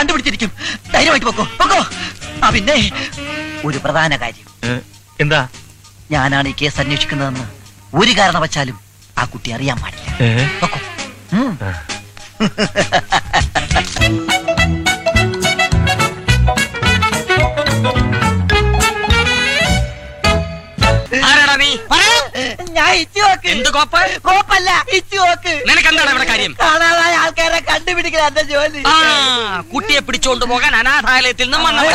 കണ്ടുപിടിച്ചിരിക്കും ധൈര്യമായിട്ട് പൊക്കോ പൊക്കോ ആ പിന്നെ ഒരു പ്രധാന കാര്യം ഏ, എന്താ ഞാനാണ് ഈ കേസ് അന്വേഷിക്കുന്നതെന്ന് ഒരു കാരണവച്ചാലും ആ കുട്ടി അറിയാൻ പാടില്ല ഏ? പൊക്കോ ഉം. ആരാടാ നീ ഞാൻ ഇച്ചുവോക്ക് എന്ത് കോപ്പ് കോപ്പല്ല ഇച്ചുവോക്ക് നിനക്കെന്താണ് ഇവിടെ കാര്യം കാണാതായ ആൾക്കാരെ കണ്ടുപിടിക്കല എന്റെ ജോലി ആ കുട്ടിയെ പിടിച്ചോണ്ട് പോകാൻ അനാഥാലയത്തിൽ നിന്നും വന്നവൻ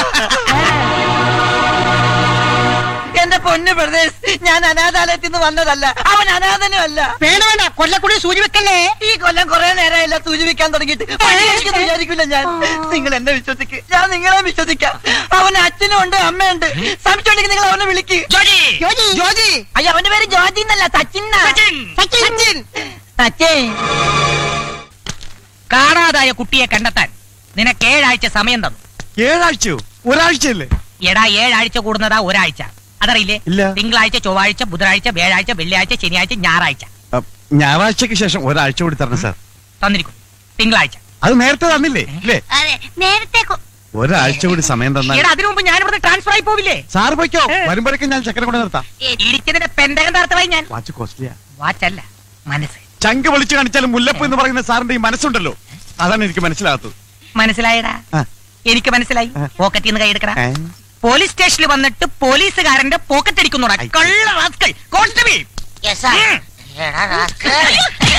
എന്റെ പൊന്നു പ്രദേശ് ഞാൻ അനാഥാലയത്തിൽ നിന്ന് വന്നതല്ല അവൻ അനാഥനും അല്ല വേണ്ട വേണ്ട കൊല്ലക്കുടി സൂചി വെക്കല്ലേ ഈ കൊല്ലം കുറെ നേരമായില്ല സൂചിപ്പിക്കാൻ തുടങ്ങിയിട്ട് പണിയെടുക്കുമെന്ന് വിചാരിക്കില്ല ഞാൻ നിങ്ങൾ എന്നെ വിശ്വസിക്ക് ഞാൻ നിങ്ങളെ വിശ്വസിക്കാം അവന് അച്ഛനും ഉണ്ട് അമ്മയുണ്ട് സംശയമുണ്ടെങ്കിൽ നിങ്ങൾ അവനെ വിളിക്ക് ജോജി ജോജി ജോജി അയ്യോ അവന്റെ പേര് ജോജി എന്നല്ല സച്ചിൻ സച്ചിൻ. സച്ചിൻ സച്ചിൻ കാണാതായ കുട്ടിയെ കണ്ടെത്താൻ നിനക്ക് ഏഴാഴ്ച സമയം തന്നു ഏഴാഴ്ചയോ ഒരാഴ്ചയല്ലേ എടാ ഏഴാഴ്ച കൂടുന്നതാ ഒരാഴ്ച അതറിയില്ലേ ഇല്ല. തിങ്കളാഴ്ച ചൊവ്വാഴ്ച ബുധനാഴ്ച വ്യാഴാഴ്ച വെള്ളിയാഴ്ച ശനിയാഴ്ച ഞായറാഴ്ച അ, ഞായറാഴ്ചക്ക് ശേഷം ഒരാഴ്ച കൂടി തരണം സാർ തന്നിരിക്കും തിങ്കളാഴ്ച അത് നേരത്തെ തന്നില്ലേ ഇല്ലേ അതെ നേരത്തെ കൊ- ഒരാഴ്ച കൂടി സമയം തന്നാൽ എടാ അതിനു മുമ്പ് ഞാൻ ഇവിടെ ട്രാൻസ്ഫർ ആയി പോവില്ലേ സാർ പോയിക്കോ വരുമ്പോഴേക്കും ഞാൻ ചക്കര കൊണ്ട് നിർത്താം ഇരിക്കുന്നതിന്റെ പെന്തകം തർത്തമായി ഞാൻ വാച്ച് കോസ്റ്റ്ലിയാ വാച്ചല്ല മനസ്സ് ചങ്ക് വിളിച്ചു കാണിച്ചാലും മുല്ലപ്പ് എന്ന് പറയുന്ന സാറിന്റെ ഈ മനസ്സുണ്ടല്ലോ അതാണ് എനിക്ക് മനസ്സിലാകാത്തത് മനസ്സിലായടാ ആ. എനിക്ക് മനസ്സിലായി ആ. പോക്കറ്റിൽ നിന്ന് കൈയെടുക്കടാ ഏ? പോലീസ് സ്റ്റേഷനിൽ വന്നിട്ട് പോലീസുകാരന്റെ പോക്കറ്റ് അടിക്കുന്നുടാ ഐ. കള്ള റാസ്കൽ കോൺസ്റ്റബിൾ Yes, sir. ഉം. എടാ, rascal.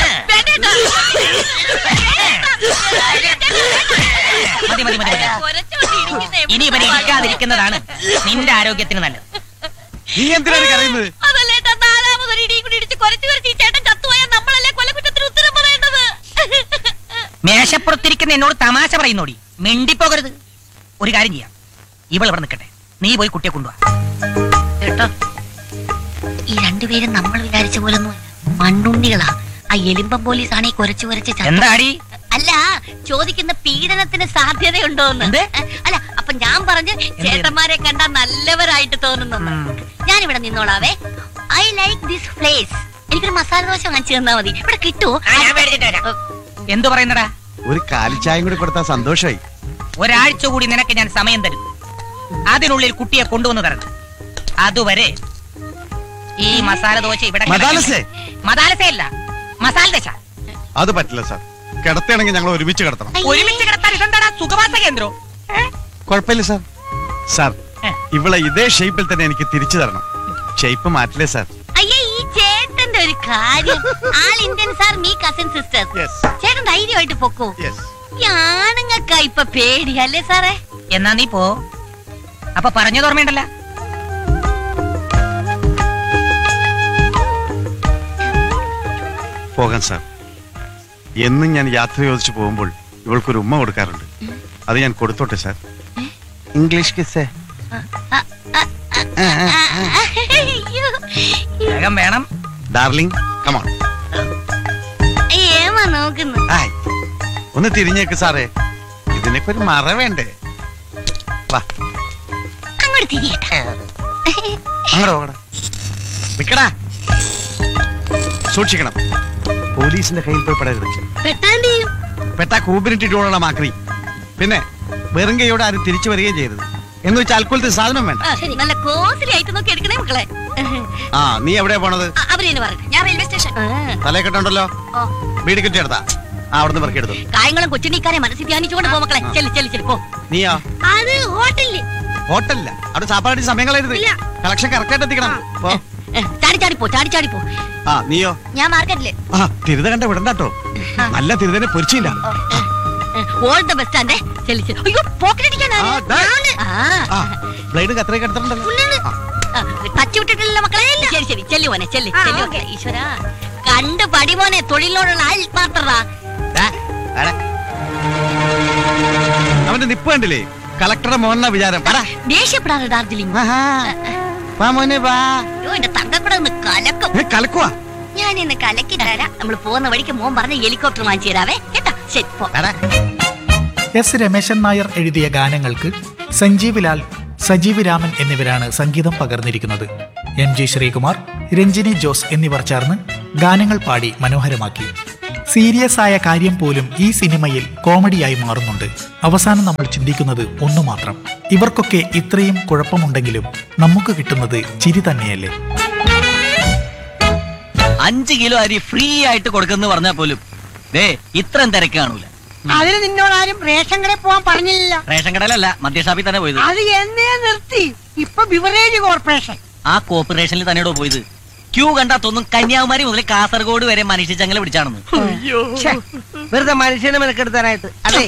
മതി മതി മതി മതി. ഇനി ഇവനെ ഇരിക്കാതിരിക്കുന്നതാണ് നിന്റെ ആരോഗ്യത്തിന് നല്ലത് നീ എന്തിനാണ് കരയുന്നത് അതല്ലേട്ടാ, നാലാമതൊരു ഇടിയും കൂടി ഇടിച്ച് കുരച്ച് കുരച്ച് ഈ ചേട്ടൻ ചത്തുപോയാൽ നമ്മളല്ലേ കൊലക്കുറ്റത്തിന് ഉത്തരം പറയേണ്ടത് മേശപ്പുറത്തിരിക്കുന്ന എന്നോട് തമാശ പറയുന്നോടി മിണ്ടിപ്പോകരുത് ഒരു കാര്യം ചെയ്യാം ഇവൾ ഇവിടെ നിൽക്കട്ടെ നീ പോയി കുട്ടിയെ കൊണ്ടുവാ കേട്ടോ ഈ രണ്ടുപേരും നമ്മൾ വിചാരിച്ച പോലൊന്നും മണ്ണുണ്ണികളാ ആ എലിമ്പം പോലീസ് ആണ് ഈ കുരച്ചു കുരച്ച് ചത്ത- എന്താടി അല്ല ചോദിക്കുന്ന പീഡനത്തിന് സാധ്യതയുണ്ടോന്ന് എന്ത്? അല്ല അപ്പൊ ഞാൻ പറഞ്ഞ് ചേട്ടന്മാരെ കണ്ടാ നല്ലവരായിട്ട് തോന്നുന്നു ഉം. ഞാൻ ഇവിടെ നിന്നോളാവേ ഐ ലൈക്ക് ദിസ് പ്ലേസ് എനിക്കൊരു മസാല ദോശ വാങ്ങിച്ചു തന്നാ മതി ഇവിടെ കിട്ടുമോ എന്തു പറയുന്നടാ ഒരു കാലിച്ചായം കൂടി കൊടുത്താൽ സന്തോഷമായി ഒരാഴ്ച കൂടി നിനക്ക് ഞാൻ സമയം തരും അതിനുള്ളിൽ കുട്ടിയെ കൊണ്ടുവന്ന് തരണം അതുവരെ ഈ മസാല ദോശ ഇവിടെ മസാലസേ? മസാലസയല്ല മസാല ദശ അത് പറ്റില്ല സാർ കിടത്തുകയാണെങ്കിൽ ഞങ്ങൾ ഒരുമിച്ച് കിടത്തണം ഒരുമിച്ച് കിടത്താൻ ഇതെന്താടാ സുഖവാസ കേന്ദ്രം കുഴപ്പമില്ല സാർ സാർ ഏ. ഇവളെ ഇതേ ഷേപ്പിൽ തന്നെ എനിക്ക് തിരിച്ചു തരണം ഷേപ്പ് മാറ്റില്ലേ സാർ അയ്യേ ഈ ചേട്ടന്റെ ഒരു കാര്യം ആൾ Indian sir me cousin sisters Yes. ചേട്ടൻ ധൈര്യമായിട്ട് പൊക്കോ യെസ് ഈ ആണുങ്ങൾക്കാ ഇപ്പൊ പേടി അല്ലേ സാറേ എന്നാ നീ പോ അപ്പൊ പറഞ്ഞത് ഓർമ്മയുണ്ടല്ല പോകാം സാർ എന്നും ഞാൻ യാത്ര ചോദിച്ചു പോകുമ്പോൾ ഇവൾക്കൊരു ഉമ്മ കൊടുക്കാറുണ്ട് അത് ഞാൻ കൊടുത്തോട്ടെ സാർ ഇംഗ്ലീഷ് കിസ്സേ അയ്യോ. വേഗം വേണം ഡാർലിംഗ് കമോൺ ഏമാ നോക്കുന്നു ആയ് ഒന്ന് തിരിഞ്ഞേക്ക് സാറേ ഇതിനൊക്കെ ഒരു മറ വേണ്ടേ വാ അങ്ങോട്ട് തിരിയട്ടെ അങ്ങോട്ട് പോകടാ നിക്കടാ സൂക്ഷിക്കണം പോലീസിന്റെ കയ്യിൽ പോയി പെടരുത് പെട്ടാണ്ട് ചെയ്യും പെട്ട കൂമ്പിനിട്ടിട്ടുള്ള മാക്രി പിന്നെ വെറും കൈയോടെ ആരും തിരിച്ചു വരികയും ചെയ്യരുത് എന്ന് വെച്ചാൽ അൽക്കൊലത്തെ സാധനം വേണ്ട ആ, ശരി നല്ല കോസ്റ്റലി ആയിട്ട് നോക്കി എടുക്കണേ മക്കളെ ആ നീ എവിടെയാ പോണത് ആ, അവരെന്നെ പറഞ്ഞു ഞാൻ റെയിൽവേ സ്റ്റേഷൻ തലേ കെട്ടുണ്ടല്ലോ ഓ വീട് കെട്ടിയെടുത്താ ആ അവിടുന്ന് പെറുക്കിയെടുത്തു കായങ്ങളും കൊച്ചുണ്ണിക്കാരെ മനസ്സിൽ ധ്യാനിച്ചുകൊണ്ട് പോ മക്കളെ ചെല്ലി ചെല്ലി ചെല്ലി പോ നീയോ അത് ഹോട്ടലില് ഹോട്ടലില്ല അവിടെ സാപ്പാടി സമയം കളയരുത് ഇല്ല. കളക്ഷൻ കറക്റ്റ് ആയിട്ട് എത്തിക്കണം പോ. ഏ, ചാടി ചാടി പോ ചാടി ചാടി പോ ആ നീയോ ഞാൻ മാർക്കറ്റില് ആ തിരുത കണ്ട വിടണ്ടാട്ടോ നല്ല തിരുതനെ പൊരിച്ചില്ല ഓൾ ദ ബെസ്റ്റ് ആൻഡേ ചെല്ലി ചെല്ലി അയ്യോ പോക്കറ്റ് അടിക്കാനാ ആ, ദാ. ആ ആ ബ്ലേഡ് കത്രയൊക്കെ എടുത്തിട്ടുണ്ടല്ലോ ആ, ടച്ച് വിട്ടിട്ടില്ല മക്കളെ ശരി ശരി ചെല്ലു മോനെ ചെല്ലി ചെല്ലു മക്കളെ ഈശ്വര കണ്ട് പടി മോനെ തൊഴിലിനോടുള്ള ആത്മാർത്ഥത ദാ, ആടെ. അവന്റെ നിപ്പ് കണ്ടില്ലേ കളക്ടറുടെ മോഹന വിചാരം പറ ദേഷ്യപ്പെടാതെ ഡാർജിലിംഗ് ആഹാ. വാ മോനെ വാ അയ്യോ എന്റെ തങ്കക്കൂടെ ഒന്ന് കലക്കും ഏ, കലക്കുവാ ഞാൻ ഇന്ന് കലക്കി തരാം നമ്മൾ പോകുന്ന വഴിക്ക് മോൻ പറഞ്ഞ ഹെലികോപ്റ്റർ വാങ്ങിച്ചു തരാവേ കേട്ടാ ശരി പോ എടാ, എസ് രമേശൻ നായർ എഴുതിയ ഗാനങ്ങൾക്ക് സഞ്ജീവ് ലാൽ സജീവ് രാമൻ എന്നിവരാണ് സംഗീതം പകർന്നിരിക്കുന്നത് എം ജി ശ്രീകുമാർ രഞ്ജിനി ജോസ് എന്നിവർ ചേർന്ന് ഗാനങ്ങൾ പാടി മനോഹരമാക്കി സീരിയസ് ആയ കാര്യം പോലും ഈ സിനിമയിൽ കോമഡിയായി മാറുന്നുണ്ട് അവസാനം നമ്മൾ ചിന്തിക്കുന്നത് ഒന്നു മാത്രം ഇവർക്കൊക്കെ ഇത്രയും കുഴപ്പമുണ്ടെങ്കിലും നമുക്ക് കിട്ടുന്നത് ചിരി തന്നെയല്ലേ അഞ്ച് കിലോ അരി ഫ്രീ ആയിട്ട് കൊടുക്കുന്നു പറഞ്ഞാൽ പോലും ദേ ഇത്രയും തിരക്ക് കാണൂല അതിന് നിന്നോടാരും റേഷൻ കടയിൽ പോവാൻ പറഞ്ഞില്ല റേഷൻ കടയിലല്ല മദ്യഷാപ്പിൽ തന്നെ പോയത് അത് എന്നേ നിർത്തി ഇപ്പൊ ബിവറേജ് കോർപ്പറേഷൻ ആ കോർപ്പറേഷനിൽ തന്നെയോടോ പോയത് ക്യൂ കണ്ടാ തോന്നും കന്യാകുമാരി മുതൽ കാസർഗോഡ് വരെ മനുഷ്യ ചങ്ങല പിടിച്ചാണെന്ന് ഛെ, വെറുതെ മനുഷ്യനെ മെനക്കെടുത്താനായിട്ട് അതെ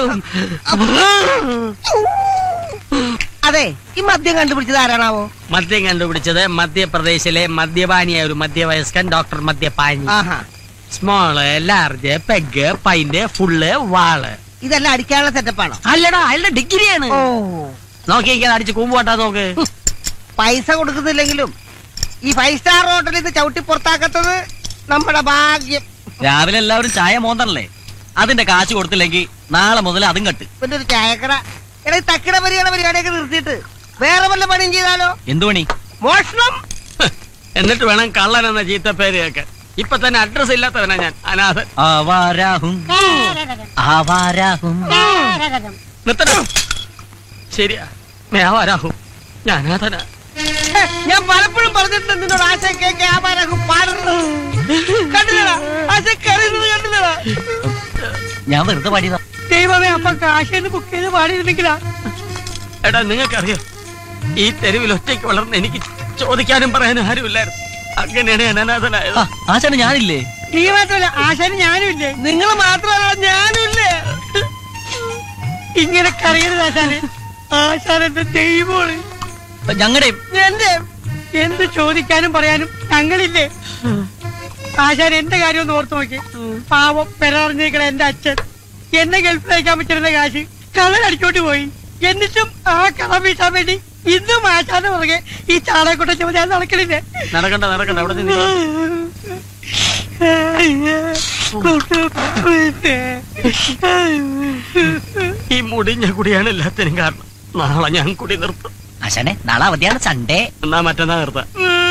അതെ ഈ മദ്യം കണ്ടുപിടിച്ചത് ആരാണാവോ മദ്യം കണ്ടുപിടിച്ചത് മധ്യപ്രദേശിലെ മദ്യപാനിയായ ഒരു മധ്യവയസ്കൻ ഡോക്ടർ മദ്യപാനി ആഹാ small large peg pint full വാള് ഇതെല്ലാം അടിക്കാനുള്ള സെറ്റപ്പാണോ അല്ലടാ അയാളുടെ ഡിഗ്രിയാണ് ഓ നോക്കിയിരിക്കാൻ അടിച്ച് കൂമ്പുപോട്ടാ നോക്ക് പൈസ കൊടുക്കുന്നില്ലെങ്കിലും ഈ ഫൈവ് സ്റ്റാർ ഹോട്ടലിൽ ഇത് ചവിട്ടി പുറത്താക്കത്തത് നമ്മുടെ ഭാഗ്യം രാവിലെ എല്ലാവരും ചായ മോന്തണല്ലേ അതിന്റെ കാശ് കൊടുത്തില്ലെങ്കിൽ നാളെ മുതൽ അതും കട്ട് പിന്നെ ഒരു ചായക്കട എടാ ഈ തക്കിട പരിഗണ പരിപാടിയൊക്കെ നിർത്തിയിട്ട് വേറെ വല്ല പണിയും ചെയ്താലോ എന്തു പണി മോഷണം എന്നിട്ട് വേണം കള്ളൻ എന്ന ചീത്ത പേര് കേൾക്കാൻ ഇപ്പൊ തന്നെ അഡ്രസ് ഇല്ലാത്തവനാ ഞാൻ അനാഥൻ ആവാരാഹും ആവാരാഹും നിർത്തണം ശരിയാ മേവാരാഹു ഞാൻ അനാഥനാ ഹെ, ഞാൻ പലപ്പോഴും പറഞ്ഞിട്ടുണ്ട് നിന്നോട് ആശ കേക്ക് ആപാരൊക്കെ പാടുന്നത് കണ്ടില്ലടാ ആശ കരയുന്നത് കണ്ടില്ലടാ ഞാൻ വെറുതെ പാടിയതാ ദൈവമേ അപ്പൊ കാശേന്ന് ബുക്ക് ചെയ്ത് പാടിയിരുന്നെങ്കിലാ എടാ നിങ്ങൾക്കറിയോ ഈ തെരുവിൽ ഒറ്റയ്ക്ക് വളർന്ന് എനിക്ക് ചോദിക്കാനും പറയാനും ആരുമില്ലായിരുന്നു അങ്ങനെയാണ് ഞാൻ അനാഥനായത് ആ, ആശാന് ഞാനില്ലേ നീ മാത്രമല്ല ആശാനും ഞാനും ഇല്ലേ നിങ്ങൾ മാത്രമല്ല ഞാനും ഇല്ലേ ഇങ്ങനെ കരയരുത് ആശാന് ആശാൻ എന്റെ ദൈവമാണ് ഞങ്ങളുടെ എന്റെ എന്ത് ചോദിക്കാനും പറയാനും ഞങ്ങളില്ലേ ആശാൻ എന്റെ കാര്യം ഒന്ന് ഓർത്ത് നോക്കി പാവം പെരറിഞ്ഞിരിക്കണ എന്റെ അച്ഛൻ എന്നെ ഗൾഫിൽ അയക്കാൻ പറ്റുന്ന കാശ് കള്ളനടിച്ചോട്ട് പോയി എന്നിട്ടും ആ കട വീട്ടാൻ വേണ്ടി ഇന്നും ആശാന്റെ പുറകെ ഈ ചാളയെക്കൊട്ട ചുമ ഞാൻ നടക്കണില്ലേ നടക്കണ്ട നടക്കണ്ട അവിടെ നിന്ന് ഈ മുടിഞ്ഞ കുടിയാണ് എല്ലാത്തിനും കാരണം നാളെ ഞാൻ കുടി നിർത്തും ആശാനെ നാളെ അവധിയാണ് സൺഡേ എന്നാ മറ്റന്നാ നിർത്താം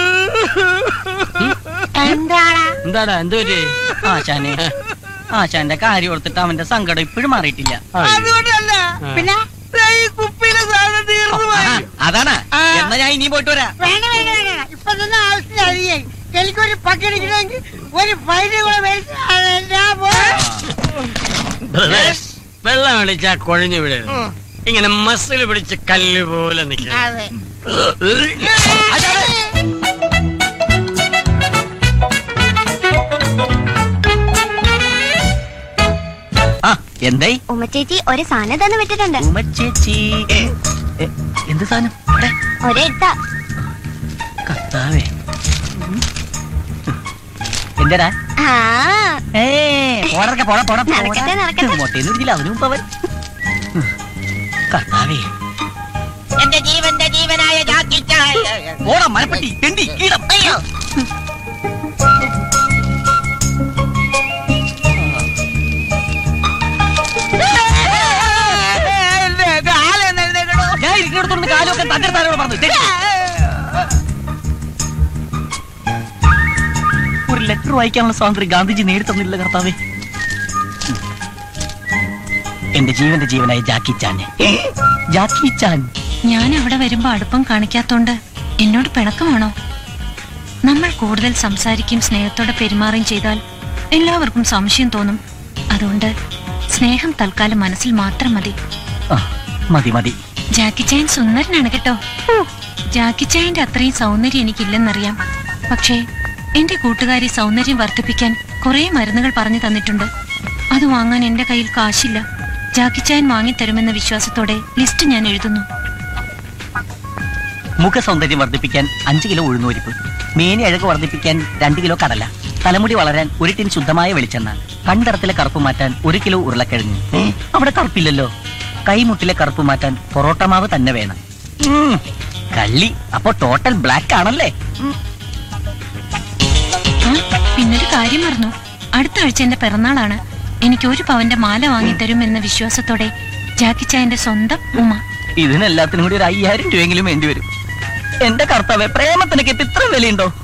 എന്താടാ എന്ത് പറ്റി ആശാനെ ആശാന്റെ കാര്യം ഓർത്തിട്ട് അവന്റെ സങ്കടം ഇപ്പോഴും മാറിയിട്ടില്ല അതുകൊണ്ടല്ല പിന്നെ ദേ ഈ കുപ്പിയിലെ സാധനം തീർന്നു ആ, പോയി അതാണ് ആ. എന്നാ ഞാൻ ഇനിയും പോയിട്ട് വരാം വേണ്ട വേണ്ട വേണ്ട ഇപ്പൊ തന്നെ ആവശ്യമില്ല അധികം എനിക്കൊരു പക്കടിക്കണമെങ്കിൽ ഒരു ഫൈന് കൂടെ മേടിച്ചാണ് ഞാൻ ബ്രദേഴ്സ്, വെള്ളം അടിച്ചാ കൊഴഞ്ഞു വിടരുത് ഇങ്ങനെ മസിൽ പിടിച്ച് കല്ല് പോലെ നിൽക്കണം അതെ ആ എന്തായി ഉമ്മച്ചേച്ചി ഒരു സാധനം തന്നെ വിട്ടിട്ടുണ്ട് ഉമ്മച്ചേച്ചി ഏ, ഏ, എന്ത് സാധനം ഇവിടെ ഒരെടുത്ത കർത്താവേ എന്റെടാ ആ ഏ പോടക്ക പോട പോട നടക്കട്ടെ, നടക്കട്ടെ. മൊട്ടേന്ന് പിടിച്ചില്ല അവനും മുമ്പ് അവൻ കർത്താവേ എന്റെ ജീവന്റെ ജീവനായ ജാക്കി ചാൻ. ഓടാ മരപ്പെട്ടി തെണ്ടി കീടം അയ്യോ ഞാൻ ഇരിക്കുന്നിടത്തോണ്ട് കാലൊക്കെ തന്റെ താരോട് പറഞ്ഞു തെറ്റി. ഒരു ലെറ്റർ വായിക്കാനുള്ള സ്വാതന്ത്ര്യം ഗാന്ധിജി നേടിത്തന്നില്ല കർത്താവേ എന്റെ ജീവന്റെ ജീവനായ ജാക്കി ചാനെ ജാക്കി ചാൻ ഞാൻ അവിടെ വരുമ്പോ അടുപ്പം കാണിക്കാത്തോണ്ട് എന്നോട് പിണക്കമാണോ നമ്മൾ കൂടുതൽ സംസാരിക്കും സ്നേഹത്തോടെ പെരുമാറുകയും ചെയ്താൽ എല്ലാവർക്കും സംശയം തോന്നും അതുകൊണ്ട് സ്നേഹം തൽക്കാലം മനസ്സിൽ മാത്രം മതി ആ, മതി മതി ജാക്കി ചായൻ സുന്ദരനാണ് കേട്ടോ ജാക്കി ചായന്റെ അത്രയും സൗന്ദര്യം എനിക്കില്ലെന്നറിയാം പക്ഷേ എന്റെ കൂട്ടുകാരി സൗന്ദര്യം വർദ്ധിപ്പിക്കാൻ കുറെ മരുന്നുകൾ പറഞ്ഞു തന്നിട്ടുണ്ട് അത് വാങ്ങാൻ എന്റെ കയ്യിൽ കാശില്ല ജാക്കി ചായൻ വാങ്ങിത്തരുമെന്ന വിശ്വാസത്തോടെ ലിസ്റ്റ് ഞാൻ എഴുതുന്നു മുഖ സൗന്ദര്യം വർദ്ധിപ്പിക്കാൻ അഞ്ച് കിലോ ഉഴുന്നുപരിപ്പ് മേനി അഴക് വർദ്ധിപ്പിക്കാൻ രണ്ട് കിലോ കടല തലമുടി വളരാൻ ഒരു ടിൻ ശുദ്ധമായ വെളിച്ചെണ്ണ കൺതറത്തിലെ കറുപ്പ് മാറ്റാൻ ഒരു കിലോ ഉരുളക്കിഴങ്ങ് ഏ, അവിടെ കറുപ്പില്ലല്ലോ കൈമുട്ടിലെ കറുപ്പ് മാറ്റാൻ പൊറോട്ട മാവ് തന്നെ വേണം ഉം, കള്ളി അപ്പൊ ടോട്ടൽ ബ്ലാക്ക് ആണല്ലേ ആ പിന്നൊരു കാര്യം മറന്നു അടുത്ത ആഴ്ച എന്റെ പിറന്നാളാണ് എനിക്ക് ഒരു പവന്റെ മാല വാങ്ങിത്തരും എന്ന വിശ്വാസത്തോടെ ജാക്കി ചായന്റെ സ്വന്തം ഉമ്മ ഇതിനെല്ലാത്തിനും കൂടി ഒരു അയ്യായിരം രൂപയെങ്കിലും വേണ്ടി വരും എന്റെ കർത്താവെ പ്രേമത്തിനൊക്കെ ഇപ്പൊ ഇത്ര വിലയുണ്ടോ